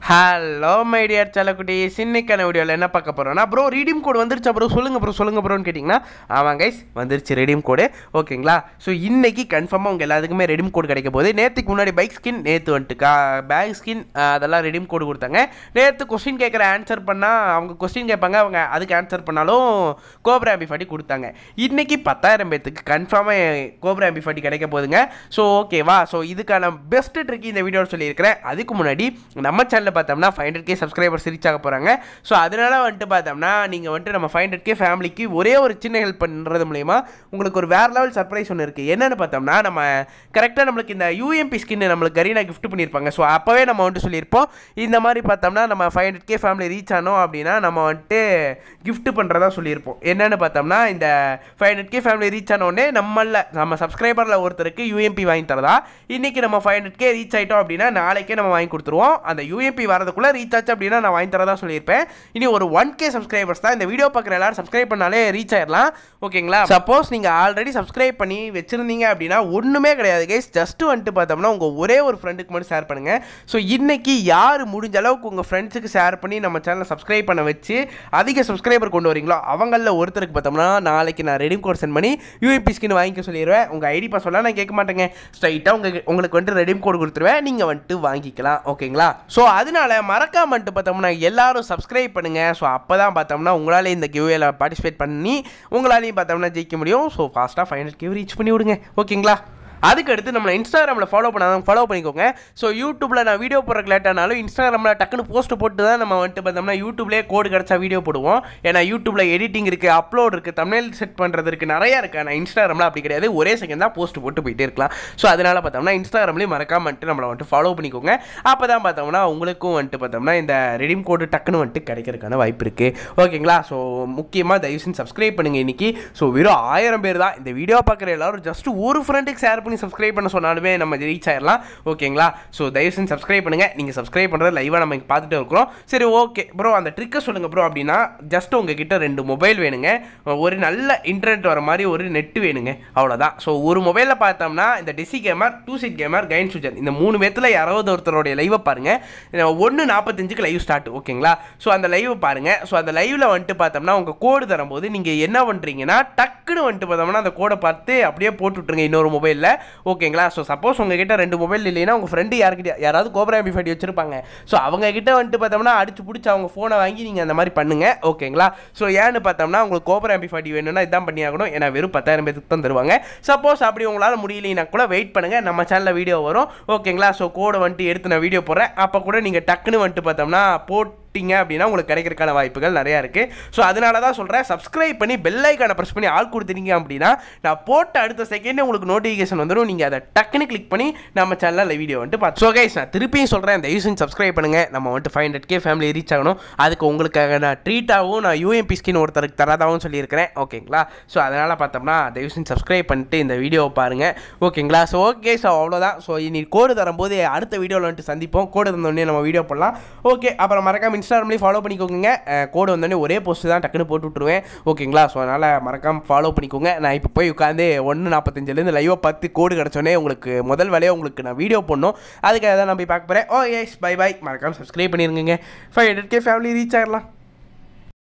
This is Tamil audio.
ஹலோ மை டியர் செல்லக்குட்டி இன்னைக்கான வீடியோவில் என்ன பார்க்க போகிறோம்னா ப்ரோ ரீடீம் கோடு வந்துருச்சா ப்ரோ சொல்லுங்கள் ப்ரோ சொல்லுங்கள் ப்ரோன்னு கேட்டிங்கன்னா ஆமாம் கைஸ் வந்துருச்சு ரெடீம் கோடு ஓகேங்களா ஸோ இன்னைக்கு கன்ஃபார்மாக உங்கள் எல்லாத்துக்குமே ரெடீம் கோடு கிடைக்க போகுது நேற்றுக்கு முன்னாடி பைக் ஸ்கின் நேற்று வந்துட்டு கா பேக் ஸ்கின் அதெல்லாம் ரெடீம் கோடு கொடுத்தாங்க நேற்று கொஸ்டின் கேட்குற ஆன்சர் பண்ணால் அவங்க கொஸ்டின் கேட்பாங்க அவங்க அதுக்கு ஆன்சர் பண்ணாலும் கோப்ரா ஆம்பிஃபாட்டி கொடுத்தாங்க இன்னைக்கு பத்தாயிரம் பேத்துக்கு கன்ஃபார்மாக கோப்ரா ஆம்பிஃபாட்டி கிடைக்க போகுதுங்க ஸோ ஓகேவா ஸோ இதுக்கான பெஸ்ட் ட்ரிக் இந்த வீடியோவில் சொல்லியிருக்கிறேன் அதுக்கு முன்னாடி நம்ம சேனலில் பார்த்தோம்னா five hundred K subscribers reach ஆக போகிறாங்க ஸோ அதனால வந்துட்டு பார்த்தோம்னா நீங்கள் வந்துட்டு நம்ம ஃபைவ் ஹண்ட்ரட் கே ஃபேமிலிக்கு ஒரே ஒரு சின்ன ஹெல்ப் பண்ணுறது மூலயமா உங்களுக்கு ஒரு வேறு லெவல் சர்ப்ரைஸ் ஒன்று இருக்குது என்னென்னு பார்த்தோம்னா நம்ம கரெக்டாக நம்மளுக்கு இந்த யூஎம்பி ஸ்கின் நம்மளுக்கு கரீனா gift பண்ணியிருப்பாங்க ஸோ அப்போவே நம்ம வந்துட்டு சொல்லியிருப்போம் இந்த மாதிரி பார்த்தோம்னா நம்ம five hundred K family reach ஆனோம் அப்படின்னா நம்ம வந்துட்டு gift பண்ணுறதா சொல்லியிருப்போம் என்னென்னு பார்த்தோம்னா இந்த five hundred K family reach ஆனோடனே நம்மள நம்ம சப்ஸ்கிரைபரில் ஒருத்தருக்கு யூஎம்பி வாங்கி தரதா இன்றைக்கி நம்ம ஃபைவ் ஹண்ட்ரட் கே ரீச் ஆகிட்டோம் அப்படின்னா நாளைக்கே நம்ம வாங்கி கொடுத்துருவோம் அந்த யூஎம்பி வரதுக்குள்ளே ரீச் ஆச்சு அப்படின்னா நான் வாங்கி தரதா சொல்லியிருப்பேன் இனி ஒரு ஒன் கே சப்ஸ்கிரைபர்ஸ் தான் இந்த வீடியோ பார்க்குற எல்லாரும் சப்ஸ்கிரைப் பண்ணாலே ரீச் ஆயிடலாம் ஓகேங்களா சப்போஸ் நீங்கள் ஆல்ரெடி சப்ஸ்கிரைப் பண்ணி வச்சுருந்தீங்க அப்படின்னா ஒன்றுமே கிடையாது கைஸ் ஜஸ்ட் வந்துட்டு பார்த்தோம்னா உங்கள் ஒரே ஒரு ஃப்ரெண்டுக்கு மட்டும் ஷேர் பண்ணுங்கள் ஸோ இன்னைக்கு யார் முடிஞ்ச அளவுக்கு உங்கள் ஃப்ரெண்ட்ஸுக்கு ஷேர் பண்ணி நம்ம சேனலை சப்ஸ்கிரைப் பண்ண வச்சு அதிக சப்ஸ்கிரைபர் கொண்டு வரீங்களோ அவங்களில் ஒருத்தருக்கு பார்த்தோம்னா நாளைக்கு நான் ரெடிம் கோட் சென்ட் பண்ணி யூஏபி ஸ்கின் வாங்கிக்க சொல்லிடுவேன் உங்கள் ஐடி பாஸ்வேர்டெலாம் நான் கேட்க மாட்டேங்க ஸ்ட்ரைட்டாக உங்கள் உங்களுக்கு வந்துட்டு ரெடிம் கோட் கொடுத்துருவேன் நீங்கள் வந்துட்டு வாங்கிக்கலாம் ஓகேங்களா ஸோ அதனால மறக்காம வந்துட்டு பார்த்தோம்னா எல்லாரும் சப்ஸ்கிரைப் பண்ணுங்கள் ஸோ அப்போ தான் பார்த்தோம்னா உங்களால் இந்த கிவ்வேல பார்ட்டிசிபேட் பண்ணி உங்களாலையும் பார்த்தோம்னா ஜெயிக்க முடியும் ஸோ ஃபாஸ்ட்டாக ஃபைனல் கிவ் ரீச் பண்ணி விடுங்க ஓகேங்களா அதுக்கு அடுத்து நம்மளை இன்ஸ்டாகிராமில் ஃபாலோ பண்ணாதான் ஃபாலோ பண்ணிக்கோங்க ஸோ யூடியூப்பில் நான் வீடியோ போடுறக்கு லேட் ஆனாலும் இன்ஸ்டாகிராமில் டக்குன்னு போஸ்ட் போட்டு தான் நம்ம வந்துட்டு பார்த்தோம்னா யூடியூப்லேயே கோடு கிடச்சா வீடியோ போடுவோம் ஏன்னா யூடியூப்பில் எடிட்டிங் இருக்குது அப்லோட் இருக்குது தமிழ் செட் பண்ணுறது இருக்குது நிறையா இருக்குது ஆனால் இன்ஸ்டாகிராமில் அப்படி கிடையாது ஒரே செகண்ட் தான் போஸ்ட் போட்டு போயிட்டே இருக்கலாம் ஸோ அதனால் பார்த்தோம்னா இன்ஸ்டாகிராம்லேயும் மறக்காம வந்துட்டு நம்மளை வந்துட்டு ஃபாலோ பண்ணிக்கோங்க அப்போ தான் பார்த்தோம்னா உங்களுக்கும் வந்துட்டு பார்த்தோம்னா இந்த ரெடீம் கோடு டக்குன்னு வந்துட்டு கிடைக்கிறதுக்கான வாய்ப்பு இருக்குது ஓகேங்களா ஸோ முக்கியமாக தயவு செஞ்சு சப்ஸ்கிரைப் பண்ணுங்கள் இன்றைக்கி ஸோ வெறும் ஆயிரம் பேர் தான் இந்த வீடியோ பார்க்குற எல்லாரும் ஜஸ்ட் ஒரு ஃப்ரெண்டுக்கு ஷேர் பண்ணி சப்ஸ்கிரைப் பண்ண சொன்னாலுமே நம்ம ரீச் ஆயிடலாம் ஓகேங்களா ஸோ தயவு செஞ்சு சப்ஸ்கிரைப் பண்ணுங்கள் நீங்கள் சப்ஸ்கிரைப் பண்ணுறது லைவாக நம்ம இங்க பார்த்துட்டு இருக்கிறோம் சரி ஓகே ப்ரோ அந்த ட்ரிக்கை சொல்லுங்கள் ப்ரோ அப்படின்னா ஜஸ்ட் உங்ககிட்ட ரெண்டு மொபைல் வேணுங்க ஒரு நல்ல இன்டர்நெட் வர மாதிரி ஒரு நெட்டு வேணுங்க அவ்வளோதான் ஸோ ஒரு மொபைலில் பார்த்தோம்னா இந்த டிசி கேமர் டூ சீட் கேமர் கைன் சுஜன் இந்த மூணு பேத்தில் யாராவது ஒருத்தருடைய லைவை பாருங்கள் ஒன்று நாற்பத்தஞ்சுக்கு லைவ் ஸ்டார்ட் ஓகேங்களா ஸோ அந்த லைவ் பாருங்கள் ஸோ அந்த லைவில் வந்துட்டு பார்த்தோம்னா உங்கள் கோடு தரும்போது நீங்கள் என்ன பண்ணுறீங்கன்னா டக்குன்னு வந்துட்டு பார்த்தோம்னா அந்த கோடை பார்த்து அப்படியே போட்டு விட்ருங்க இன்னொரு மொபைலில் ஓகேங்களா ஸோ சப்போஸ் உங்ககிட்ட ரெண்டு மொபைல் இல்லைன்னா உங்கள் ஃப்ரெண்டு யாருக்கிட்ட யாராவது கோபரா எம்பிஃபைடி வச்சிருப்பாங்க ஸோ அவங்க கிட்ட வந்துட்டு பார்த்தோம்னா அடிச்சு பிடிச்சி அவங்க ஃபோனை வாங்கி நீங்கள் அந்த மாதிரி பண்ணுங்க ஓகேங்களா ஸோ ஏன்னு பார்த்தோம்னா உங்களுக்கு கோபரா எம்பிஃபைடி வேணும்னா இதான் பண்ணி ஆகணும் ஏன்னா வெறும் பத்தாயிரம் பேருக்கு தான் தருவாங்க சப்போஸ் அப்படி உங்களால் முடியலைன்னா கூட வெயிட் பண்ணுங்கள் நம்ம சேனலில் வீடியோ வரும் ஓகேங்களா ஸோ கோடை வந்துட்டு எடுத்து நான் வீடியோ போடுறேன் அப்போ கூட நீங்கள் டக்குன்னு வந்துட்டு பார்த்தோம்னா போட்டு போட்டிங்க அப்படின்னா உங்களுக்கு கிடைக்கிறதுக்கான வாய்ப்புகள் நிறையா இருக்குது ஸோ அதனால தான் சொல்கிறேன் சப்ஸ்கிரைப் பண்ணி பெல் ஐக்கானை ப்ரெஸ் பண்ணி ஆள் கொடுத்துட்டீங்க அப்படின்னா நான் போட்ட அடுத்த செகண்டே உங்களுக்கு நோட்டிஃபிகேஷன் வந்துடும் நீங்கள் அதை டக்குன்னு கிளிக் பண்ணி நம்ம சேனலில் வீடியோ வந்துட்டு பார்த்து ஸோ கைஸ் நான் திருப்பியும் சொல்கிறேன் தயவு செஞ்சு சப்ஸ்கிரைப் பண்ணுங்கள் நம்ம வந்துட்டு five hundred K family reach ஆகணும் அதுக்கு உங்களுக்காக நான் ட்ரீட்டாகவும் நான் யூஎம்பி ஸ்கின் ஒருத்தருக்கு தராதாகவும் சொல்லியிருக்கிறேன் ஓகேங்களா ஸோ அதனால் பார்த்தோம்னா தயவு செஞ்சு சப்ஸ்கிரைப் பண்ணிட்டு இந்த வீடியோவை பாருங்கள் ஓகேங்களா ஸோ ஓகே ஸோ அவ்வளோதான் ஸோ இனி கோடு தரும்போது அடுத்த வீடியோவில் வந்துட்டு சந்திப்போம் கோடு தந்தோடனே நம்ம வீடியோ போடலாம் ஓகே அப்புறம் மறக்காம இன்ஸ்டாகிராம்லேயும் ஃபாலோ பண்ணிக்கோங்க கோடு வந்தோடனே ஒரே போஸ்ட் தான் டக்குன்னு போட்டு விட்ருவேன் ஓகேங்களா ஸோ அதனால் மறக்காம ஃபாலோ பண்ணிக்கோங்க நான் இப்போ போய் உட்காந்து ஒன்று நாற்பத்தஞ்சிலேருந்து லைவாக பத்து கோடு கிடச்சோடனே உங்களுக்கு முதல் வேலையை உங்களுக்கு நான் வீடியோ போடணும் அதுக்காக தான் நான் போய் பார்க்க போகிறேன் ஓ எஸ் பை பை மறக்காம சப்ஸ்கிரைப் பண்ணிருங்க five hundred K family reach ஆகிடலாம்